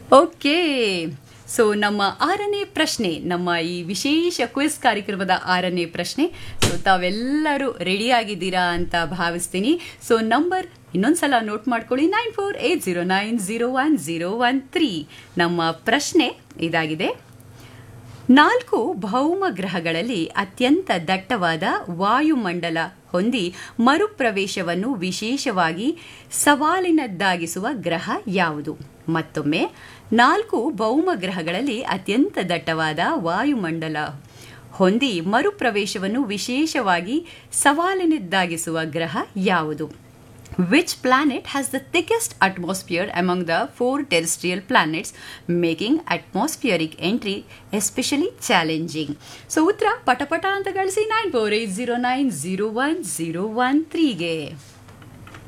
Okay so ನಮ್ಮ ಆರನೇ ಪ್ರಶ್ನೆ ನಮ್ಮ ಈ ವಿಶೇಷ ಕ್ವಿಸ್ ಕಾರ್ಯಕ್ರಮದ ಆರನೇ ಪ್ರಶ್ನೆ ಸೊ ತಾವೆಲ್ಲರೂ ರೆಡಿ ಆಗಿದ್ದೀರಾ ಅಂತ ಭಾವಿಸ್ತೀನಿ ಸೊ ನಂಬರ್ ಇನ್ನೊಂದ್ಸಲ ನೋಟ್ ಮಾಡ್ಕೊಳ್ಳಿ nine four eight zero nine zero one zero one three ನಮ್ಮ ಪ್ರಶ್ನೆ ಇದಾಗಿದೆ ನಾಲ್ಕು ಭೌಮ ಗ್ರಹಗಳಲ್ಲಿ ಅತ್ಯಂತ ದಟ್ಟವಾದ ವಾಯುಮಂಡಲ ಹೊಂದಿ ಮರುಪ್ರವೇಶವನ್ನು ವಿಶೇಷವಾಗಿ ಸವಾಲಿನದ್ದಾಗಿಸುವ ಗ್ರಹ ಯಾವುದು ಮತ್ತೊಮ್ಮೆ ನಾಲ್ಕು ಭೌಮ ಗ್ರಹಗಳಲ್ಲಿ ಅತ್ಯಂತ ದಟ್ಟವಾದ ವಾಯುಮಂಡಲ ಹೊಂದಿ ಮರುಪ್ರವೇಶವನ್ನು ವಿಶೇಷವಾಗಿ ಸವಾಲಿನದ್ದಾಗಿಸುವ ಗ್ರಹ ಯಾವುದು Which planet has the thickest atmosphere among the four terrestrial planets, making atmospheric entry especially challenging? So ಉತ್ತರ ಪಟಪಟ ಅಂತ ಗಳಿಸಿ nine four eight zero nine zero one zero one ತ್ರೀಗೆ